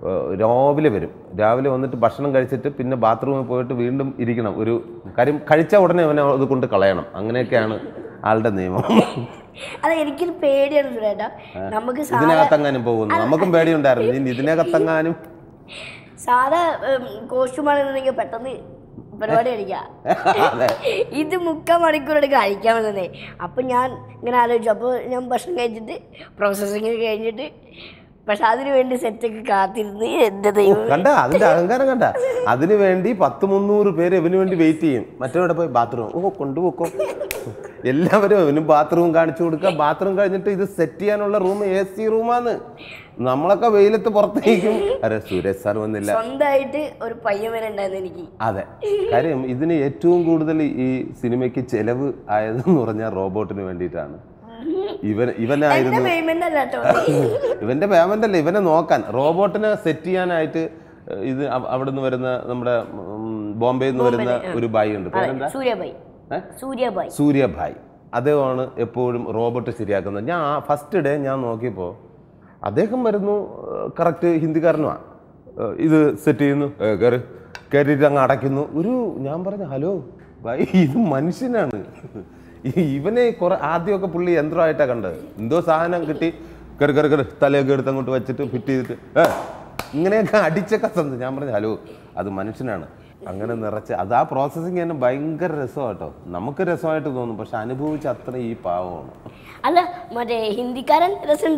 ഏഹ് രാവിലെ വരും രാവിലെ വന്നിട്ട് ഭക്ഷണം കഴിച്ചിട്ട് പിന്നെ ബാത്റൂമിൽ പോയിട്ട് വീണ്ടും ഇരിക്കണം ഒരു കാര്യം കഴിച്ച ഉടനെ അവനെ അത് കൊണ്ട് കളയണം അങ്ങനെയൊക്കെയാണ് ആളുടെ നിയമം അല്ല എനിക്കൊരു പേടിയാണ് സുരേട്ടാ നമുക്ക് സാധാ ഇതിനകത്തെങ്ങാനും പോകുന്നു നമുക്കും പേടിയുണ്ടായിരുന്നു ഇനി ഇതിനകത്തെങ്ങാനും സാധാ കോസ്റ്റ്യൂമാണെന്നുണ്ടെങ്കിൽ പെട്ടെന്ന് പരിപാടി കഴിക്കാം അതെ ഇത് മുക്കാൽ മണിക്കൂർ എടുക്കുക കഴിക്കാൻ വന്നതേ അപ്പം ഞാൻ ഇങ്ങനെ ആലോചിച്ചു അപ്പോൾ ഞാൻ ഭക്ഷണം കഴിച്ചിട്ട് പ്രോസസ്സിങ് കഴിഞ്ഞിട്ട് പക്ഷെ അതിനു വേണ്ടി സെറ്റൊക്കെ കാത്തിരുന്ന് എൻ്റെ ദൈവം കണ്ട അതിന്റെ അഹങ്കാരം കണ്ട അതിനു വേണ്ടി പത്ത് മുന്നൂറ് പേര് ഇവന് വേണ്ടി വെയിറ്റ് ചെയ്യും മറ്റവിടെ പോയി ബാത്റൂം ഓ കൊണ്ടുപോക്കോ എല്ലാവരും ഇവന് ബാത്റൂം കാണിച്ചു കൊടുക്കുക ബാത്റൂം കഴിഞ്ഞിട്ട് ഇത് സെറ്റ് ചെയ്യാനുള്ള റൂം എ സി റൂമാന്ന് നമ്മളൊക്കെ വെയിലത്ത് പുറത്തേക്കും അരെ സുരേഷ് സാർ വന്നില്ല സ്വന്തമായിട്ട് ഒരു പയ്യൻ വരെ ഉണ്ടായിരുന്നു എനിക്ക് അതെ കാര്യം ഇതിന് ഏറ്റവും കൂടുതൽ ഈ സിനിമയ്ക്ക് ചെലവ് ആയതെന്ന് പറഞ്ഞാൽ റോബോട്ടിന് വേണ്ടിയിട്ടാണ് ഇവൻ എന്റെ ഇവനായിരുന്നു പേയ്മെന്റ് അല്ല കേട്ടോ ഇവന്റെ പേയ്മെന്റ് അല്ല ഇവനെ നോക്കാൻ റോബോട്ടിനെ സെറ്റ് ചെയ്യാനായിട്ട് ഏഹ്, ഇത് അവ- അവിടുന്ന് വരുന്ന നമ്മുടെ ഉം, ബോംബെയിൽ നിന്ന് വരുന്ന ഒരു ബായി ഉണ്ട് പേരെന്താ സൂര്യഭായ് ഏ? സൂര്യഭായ് സൂര്യഭായ് അദ്ദേഹമാണ് എപ്പോഴും റോബോട്ട് ശരിയാക്കുന്നത് ഞാൻ ഫസ്റ്റ് ഡേ ഞാൻ നോക്കിയപ്പോൾ അദ്ദേഹം വരുന്നു കറക്റ്റ് ഹിന്ദിക്കാരനുമാണ് ഇത് സെറ്റ് ചെയ്യുന്നു ഏ, കയറി കയറിയിട്ട് അങ്ങ് അടയ്ക്കുന്നു ഒരു ഞാൻ പറഞ്ഞു ഹലോ ഭായ് ഇത് മനുഷ്യനാണ് ഈ- ഇവനെ കുറെ ആദ്യമൊക്കെ പുള്ളി യന്ത്രമായിട്ടാണ് കണ്ടത് എന്തോ സാധനം കിട്ടി കയറി കയറി കയറി തലയൊക്കെ എടുത്ത് അങ്ങോട്ട് വെച്ചിട്ട് ഫിറ്റ് ചെയ്തിട്ട് ഏ ഇങ്ങനെയൊക്കെ അടിച്ചൊക്കെ തന്നു ഞാൻ പറഞ്ഞു ഹലോ അത് മനുഷ്യനാണ് അങ്ങനെ നിറച്ച് അത് ആ പ്രോസസ്സിങ് തന്നെ ഭയങ്കര രസമാട്ടോ നമുക്ക് രസമായിട്ട് തോന്നും പക്ഷെ അനുഭവിച്ച അത്ര ഈ പാവമാണ് അല്ല മറ്റേ ഹിന്ദിക്കാരൻ രസമുണ്ട്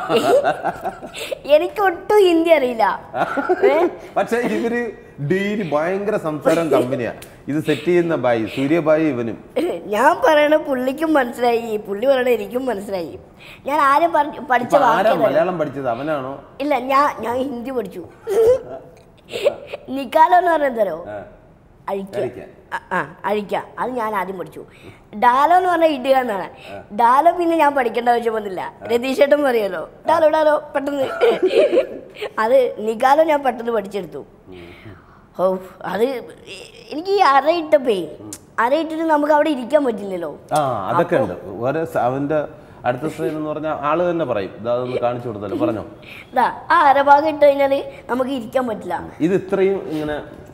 എനിക്ക് ഒട്ടും ഹിന്ദി അറിയില്ല ഏ? പക്ഷെ ഇവര് ഡെയിലി ഭയങ്കര സംസാരം കമ്പനിയാ ഇത് സെറ്റ് ചെയ്യുന്ന ബായി സൂര്യബായി ഇവനും ഞാൻ പറയണ പുള്ളിക്കും മനസ്സിലായി പുള്ളി പറയണ എനിക്കും മനസ്സിലായി ഞാൻ ആരും പറഞ്ഞ പഠിച്ച ഇപ്പൊ ആരാ വാക്ക് മലയാളം പഠിച്ചത് അവനാണോ ഇല്ല ഞാൻ ഞാൻ ഹിന്ദി പഠിച്ചു നിക്കാലോ എന്ന് പറഞ്ഞ എന്തോ അഴിക്കുക അഴിക്കാൻ. ആ, ആ അഴിക്കുക അത് ഞാൻ ആദ്യം പഠിച്ചു ഡാലോ എന്ന് പറഞ്ഞാൽ ഇടുക എന്നാണ് ഡാലോ പിന്നെ ഞാൻ പഠിക്കേണ്ട ആവശ്യം വന്നില്ല രതീഷേട്ടൻ പറയുമല്ലോ ഡാലോ ഡാലോ പെട്ടെന്ന് അത് നിക്കാലോ ഞാൻ പെട്ടെന്ന് പഠിച്ചെടുത്തു ഓ അത് എനിക്ക് ഈ അരയിട്ടപ്പേ അരയിട്ടിട്ട് നമുക്ക് അവിടെ ഇരിക്കാൻ പറ്റില്ലല്ലോ ആ അതൊക്കെ ഉണ്ട് വേറെ സ- അവന്റെ അടുത്ത സ്ക്രീൻ എന്ന് പറഞ്ഞാൽ ആള് തന്നെ പറയും ഇതാ അതൊന്ന് കാണിച്ചു കൊടുത്തല്ലോ പറഞ്ഞോ ഇതാ ആ അരഭാഗം ഇട്ട് കഴിഞ്ഞാൽ നമുക്ക് ഇരിക്കാൻ പറ്റില്ല ഇത് ഇത്രയും ഇങ്ങനെ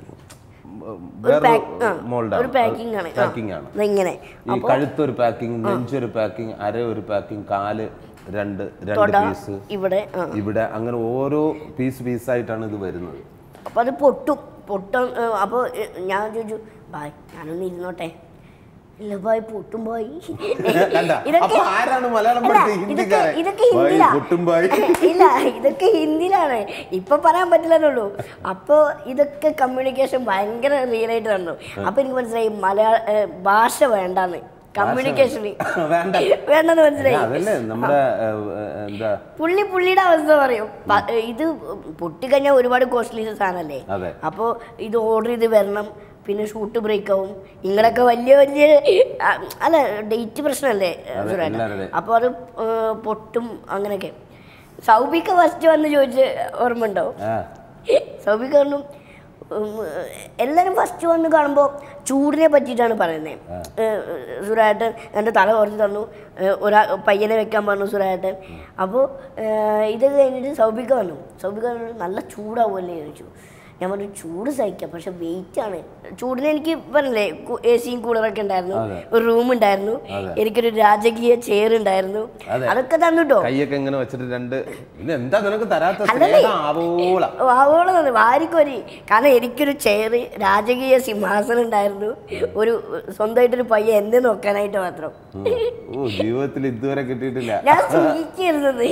ഒരു വേറെ pack- ആ, മോൾഡാണ് ഒരു പാക്കിംഗ് ആണ് ആ, പാക്കിംഗ് ആണ് ഇതിങ്ങനെ ഈ കഴുത്തൊരു പാക്കിംഗ് നെഞ്ചൊരു പാക്കിംഗ് അര ഒരു പാക്കിംഗ് കാല് രണ്ട് രണ്ട് തൊട പീസ് ഇവിടെ ആ ഇവിടെ അങ്ങനെ ഓരോ പീസ് പീസായിട്ടാണ് ഇത് വരുന്നത് അപ്പോൾ അത് പൊട്ടും പൊട്ടും അപ്പോൾ ഞാൻ ചോദിച്ചു ബായ് ഞാനൊന്ന് ഇരുന്നോട്ടെ ഇല്ല ബായ് പൊട്ടും ബായ് കണ്ട അപ്പൊ ആരാണ് മലയാളം അല്ല, പഠിച്ചത് ഇതൊക്കെ ഹിന്ദിക്കാരൻ ഇതൊക്കെ ബായ്, ഹിന്ദിയിലാ പൊട്ടും ബായ് ഇല്ല ഇതൊക്കെ ഹിന്ദിയിലാണ് ഇപ്പൊ പറയാൻ പറ്റില്ലെന്നുള്ളൂ അപ്പോൾ ഇതൊക്കെ കമ്മ്യൂണിക്കേഷൻ ഭയങ്കര റിയൽ ആയിട്ട് നടന്നു അപ്പൊ എനിക്ക് മനസ്സിലായി മലയാള ഏ, ഭാഷ വേണ്ടാന്ന് കമ്മ്യൂണിക്കേഷന് വേണ്ട വേണ്ടെന്ന് മനസ്സിലായി അതല്ലേ നമ്മുടെ ഏഹ്, ഏഹ്, എന്താ പുള്ളി പുള്ളിയുടെ അവസ്ഥ പറയും പ- ഇത് പൊട്ടിക്കഴിഞ്ഞാൽ ഒരുപാട് കോസ്റ്റ്ലി സാധനമല്ലേ അതെ. അപ്പോൾ ഇത് ഓർഡർ ചെയ്ത് വരണം പിന്നെ ഷൂട്ട് ബ്രേക്ക് ആവും നിങ്ങളൊക്കെ വലിയ വലിയ ആ, അല്ല ഡേറ്റ് പ്രശ്നമല്ലേ എല്ലാവരുടെയും. അപ്പോൾ അത് ഏ, പൊട്ടും അങ്ങനെയൊക്കെ സൗബിക്ക് ഫസ്റ്റ് വന്ന് ചോദിച്ച് ഓർമ്മ ഉണ്ടോ ആ, സൗബിക്ക് പറഞ്ഞു ഉം, എല്ലാവരും ഫസ്റ്റ് വന്ന് കാണുമ്പോൾ ചൂടിനെ പറ്റിയിട്ടാണ് പറയുന്നത് സുരാട്ടൻ എൻ്റെ തല കുറച്ച് തന്നു ഏഹ് ഒരാ പയ്യനെ വെക്കാൻ പറഞ്ഞു സുരാട്ടൻ അപ്പോൾ ഇത് കഴിഞ്ഞിട്ട് സൗബിക്ക വന്നു സൗബിക്ക പറഞ്ഞു നല്ല ചൂടാവുമല്ലേ ചോദിച്ചു ഞാൻ പറഞ്ഞു ചൂട് സഹിക്കാം പക്ഷെ വെയിറ്റ് ആണ് ചൂടിന് എനിക്ക് പറഞ്ഞില്ലേ എ സിയും കൂളറൊക്കെ ഉണ്ടായിരുന്നു അതെ. ഒരു റൂം ഉണ്ടായിരുന്നു അതെ. എനിക്കൊരു രാജകീയ ചെയർ ഉണ്ടായിരുന്നു അതെ. അതൊക്കെ തന്നുട്ടോ കൈയൊക്കെ ഇങ്ങനെ വെച്ചിട്ട് രണ്ട് പിന്നെ എന്താ നിനക്ക് തരാത്ത അല്ലല്ലേ? സ്നേഹം ആവോള വാവോളം തന്നെ വാരിക്കോരി കാരണം എനിക്കൊരു ചെയർ രാജകീയ സിംഹാസനം ഉണ്ടായിരുന്നു ഒരു സ്വന്തമായിട്ടൊരു പയ്യൻ എന്നെ നോക്കാനായിട്ട് മാത്രം ഓ ജീവിതത്തിൽ ഇതുവരെ കിട്ടിയിട്ടില്ല ഞാൻ സുഖിച്ചിരുന്നത്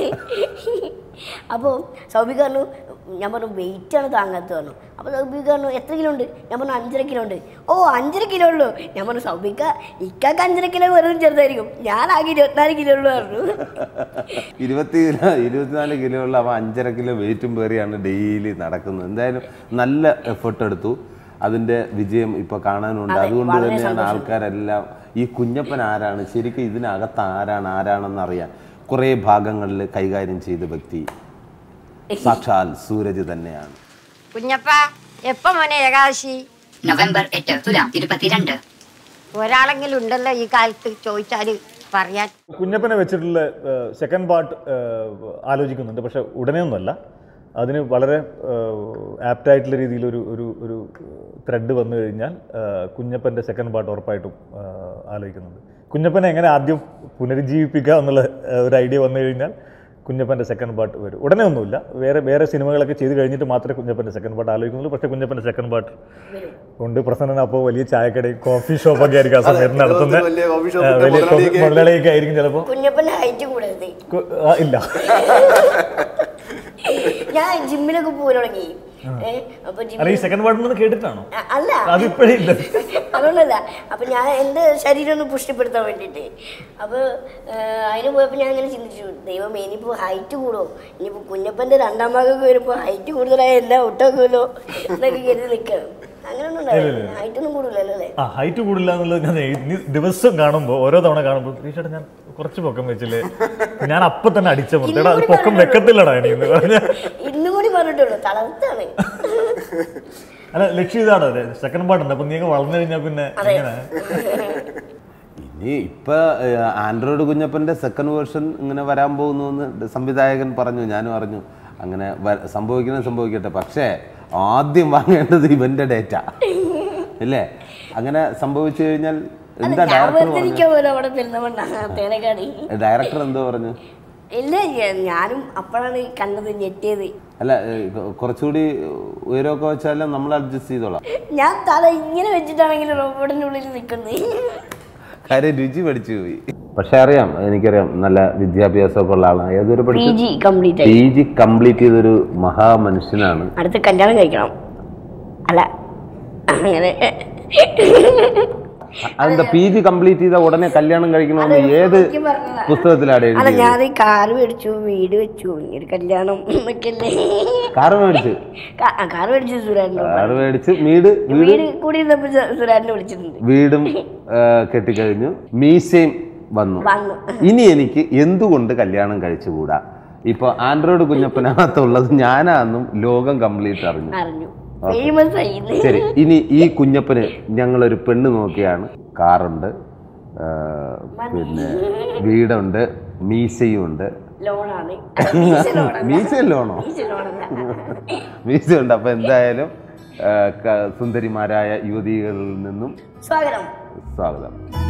അപ്പോൾ സൗബിക പറഞ്ഞു ഞാൻ പറഞ്ഞു വെയിറ്റ് ആണ് താങ്ങാത്ത പറഞ്ഞു അപ്പോൾ സൗബിക പറഞ്ഞു എത്ര കിലോ ഉണ്ട് ഞാൻ പറഞ്ഞു അഞ്ചര കിലോ ഉണ്ട് ഓ അഞ്ചര കിലോ ഉള്ളൂ ഞാൻ പറഞ്ഞു സൗബിക ഇക്കാക്ക് അഞ്ചര കിലോ വെറും ചെറുതായിരിക്കും ഞാൻ ആകെ ഇരുപത്തിനാല് കിലോ ഉള്ളൂ പറഞ്ഞു ഇരുപത്തി കിലോ ഇരുപത്തിനാല് കിലോ ഉള്ള അവ അഞ്ചര കിലോ വെയിറ്റും പേറിയാണ് ഡെയിലി നടക്കുന്നത് എന്തായാലും നല്ല എഫേർട്ട് എടുത്തു അതിന്റെ വിജയം ഇപ്പൊ കാണാനുണ്ട് അതെ, അതുകൊണ്ട് വളരെ തന്നെയാണ് സന്തോഷം. ആൾക്കാരെല്ലാം ഈ കുഞ്ഞപ്പൻ ആരാണ് ശരിക്കും ഇതിനകത്ത് ആരാണ് ആരാണെന്ന് അറിയാൻ കുറേ ഭാഗങ്ങളിൽ കൈകാര്യം ചെയ്ത വ്യക്തി സാക്ഷാൽ സൂരജ് തന്നെയാണ് കുഞ്ഞപ്പ എപ്പ മോനെ ഏകാദശി നവംബർ എട്ട് തുലാം ഇരുപത്തിരണ്ട് ഒരാളെങ്കിലും ഉണ്ടല്ലോ ഈ കാലത്ത് ചോദിച്ചാല് പറയാൻ കുഞ്ഞപ്പനെ വെച്ചിട്ടുള്ള സെക്കൻഡ് പാർട്ട് ആലോചിക്കുന്നുണ്ട് പക്ഷെ ഉടനെ ഒന്നുമല്ല അതിന് വളരെ ആപ്റ്റായിട്ടുള്ള രീതിയിൽ ഒരു ഒരു ഒരു ത്രെഡ് വന്നു കഴിഞ്ഞാൽ ആ, കുഞ്ഞപ്പൻ്റെ സെക്കൻഡ് പാർട്ട് ഉറപ്പായിട്ടും ആ, ആലോചിക്കുന്നുണ്ട് കുഞ്ഞപ്പനെ എങ്ങനെ ആദ്യം പുനരുജ്ജീവിപ്പിക്കുക എന്നുള്ള ആ, ഒരു ഐഡിയ വന്നു കഴിഞ്ഞാൽ കുഞ്ഞപ്പൻ്റെ സെക്കൻഡ് പാർട്ട് വരും ഉടനെ ഒന്നുമില്ല വേറെ വേറെ സിനിമകളൊക്കെ ചെയ്ത് കഴിഞ്ഞിട്ട് മാത്രമേ കുഞ്ഞപ്പൻ്റെ സെക്കൻഡ് പാർട്ട് ആലോചിക്കുന്നുള്ളൂ പക്ഷേ കുഞ്ഞപ്പൻ്റെ സെക്കൻഡ് പാർട്ട് ഉണ്ട് പ്രസന്നൻ അപ്പോൾ വലിയ ചായക്കടയും കോഫി ഷോപ്പൊക്കെ ആയിരിക്കും ആ സമയത്ത് നടത്തുന്ന വലിയ coffee shop ആ, ഇട്ട വലിയ മുതലാളിയൊക്കെ മുതലാളിയൊക്കെ ആയിരിക്കും ചിലപ്പോൾ കുഞ്ഞപ്പൻ്റെ ഹൈറ്റ് കൂടരുത് കു- ആ, ഇല്ല ഞാൻ ജിമ്മിലൊക്കെ പോയി തുടങ്ങി ഏ, അപ്പൊ അല്ല ജിമ്മിൽ ഈ സെക്കൻഡ് പാർട്ട് നിന്ന് കേട്ടിട്ടാണോ അ- അല്ല അതിപ്പോഴേ ഇല്ല അതുകൊണ്ടല്ല അപ്പൊ ഞാൻ എൻ്റെ ശരീരം ഒന്ന് പുഷ്ടിപ്പെടുത്താൻ വേണ്ടിയിട്ട് അപ്പോൾ അതിന് പോയപ്പോൾ ഞാൻ അങ്ങനെ ചിന്തിച്ചു ദൈവം ഇനിയിപ്പോൾ ഹൈറ്റ് കൂടുമോ ഇനിയിപ്പോൾ കുഞ്ഞപ്പൻ്റെ രണ്ടാം ഭാഗമൊക്കെ വരുമ്പോൾ ഹൈറ്റ് കൂടുതലായ എല്ലാം ഒട്ടാക്കുമല്ലോ എന്നൊക്കെ കരുതി നിൽക്കണം അങ്ങനെയൊന്നും ഉണ്ടാവില്ല ഹൈറ്റ് ഒന്നും കൂടില്ലല്ലോ അല്ലേ ആ ഹൈറ്റ് കൂടില്ല എന്നുള്ളത് ഞാൻ ഇനി ദിവസം കാണുമ്പോൾ ഓരോ തവണ കാണുമ്പോൾ തീർച്ചയായിട്ടും ഞാൻ കുറച്ച് പൊക്കം വെച്ചില്ലേ ഞാൻ അപ്പൊ തന്നെ അടിച്ച മുത്തേടാ അത് പൊക്കം വെക്കത്തില്ലടാ ഇനി എന്ന് പറഞ്ഞ ഇന്നും കൂടി പറഞ്ഞിട്ടുള്ളൂ തളർത്താണ് അല്ല ലക്ഷ്യം ഇതാണ് സെക്കൻഡ് പാർട്ട് ഉണ്ട് അപ്പൊ നീ വളർന്നു കഴിഞ്ഞാൽ പിന്നെ എങ്ങനെ ഇനി ഇപ്പൊ ഏഹ്, ആൻഡ്രോയിഡ് കുഞ്ഞപ്പന്റെ സെക്കൻഡ് വേർഷൻ ഇങ്ങനെ വരാൻ പോകുന്നു എന്ന് സംവിധായകൻ പറഞ്ഞു ഞാനും അറിഞ്ഞു അങ്ങനെ വ- സംഭവിക്കുന്നത് സംഭവിക്കട്ടെ പക്ഷേ ആദ്യം വാങ്ങേണ്ടത് ഇവന്റെ ഡേറ്റ അല്ലേ അങ്ങനെ സംഭവിച്ചു കഴിഞ്ഞാൽ എന്താ ഞാൻ ഡയറക്ടർ വെറുതെ പറഞ്ഞു ഇരിക്കാൻ പോലെ അവിടെ പെരുന്നവണ്ണ തേനക്കാടി ഡയറക്ടർ എന്തോ പറഞ്ഞു ഇല്ല ഞാൻ- ഞാനും അപ്പോഴാണ് കണ്ടത് ഞെട്ടിയത് അല്ല ഏഹ്, കൊ- കുറച്ചുകൂടി ഉയരമൊക്കെ വെച്ചാലും നമ്മൾ അഡ്ജസ്റ്റ് ചെയ്തോളാം ഞാൻ തല ഇങ്ങനെ വെച്ചിട്ടാണെങ്കിൽ റോബോട്ടിന്റെ ഉള്ളിൽ നിൽക്കുന്നത് കാര്യം രുചി പഠിച്ചു പോയി പക്ഷെ അറിയാം എനിക്കറിയാം നല്ല വിദ്യാഭ്യാസമൊക്കെ ഉള്ള ആളാണ് ഏതൊരു പി പഠിച്ചു ജി കംപ്ലീറ്റ് പി ആയി ജി കംപ്ലീറ്റ് ചെയ്തൊരു മഹാമനുഷ്യനാണ് അടുത്ത കല്യാണം കഴിക്കണം അല്ല അങ്ങനെ അതെന്താ പി ജി കംപ്ലീറ്റ് ചെയ്ത ഉടനെ കല്യാണം കഴിക്കണമെന്ന് ഏത് എനിക്ക് പറഞ്ഞതാ. പുസ്തകത്തിലാണ് അല്ല എഴുതിയത് ഞാൻ കാറ് മേടിച്ചു വീട് വെച്ചു ഇനി ഒരു കല്യാണം എന്നൊക്കെയല്ലേ കാറ് മേടിച്ച് കാ- ആ, കാറ് മേടിച്ചു സുരാറിന്റെ കാറ് മേടിച്ച് വീട് വീട് വീട് കൂടി ഇരുന്നപ്പോ സുരാറിനെ വിളിച്ചിട്ടുണ്ട് വീടും ആ, കെട്ടിക്കഴിഞ്ഞു മീശയും വന്നു വന്നു ഇനി എനിക്ക് എന്തുകൊണ്ട് കല്യാണം കഴിച്ചുകൂടാ ഇപ്പൊ ആൻഡ്രോയിഡ് കുഞ്ഞപ്പനകത്തുള്ളത് ഞാനാന്നും ലോകം കംപ്ലീറ്റ് അറിഞ്ഞു അറിഞ്ഞു ഫേമസ് ആയി ഇന്ന്. ശരി ഇനി ഈ കുഞ്ഞപ്പന് ഞങ്ങളൊരു പെണ്ണ് നോക്കിയാണ് കാറുണ്ട് ആ, പിന്നെ വീടുണ്ട് മീശയും ഉണ്ട് ലോണാണ് മീശ ലോണല്ല. മീശയല്ലോണോ മീശ ലോണല്ല. മീശയുണ്ട് അപ്പൊ എന്തായാലും ആ, ക- സുന്ദരിമാരായ യുവതികളിൽ നിന്നും സ്വാഗതം സ്വാഗതം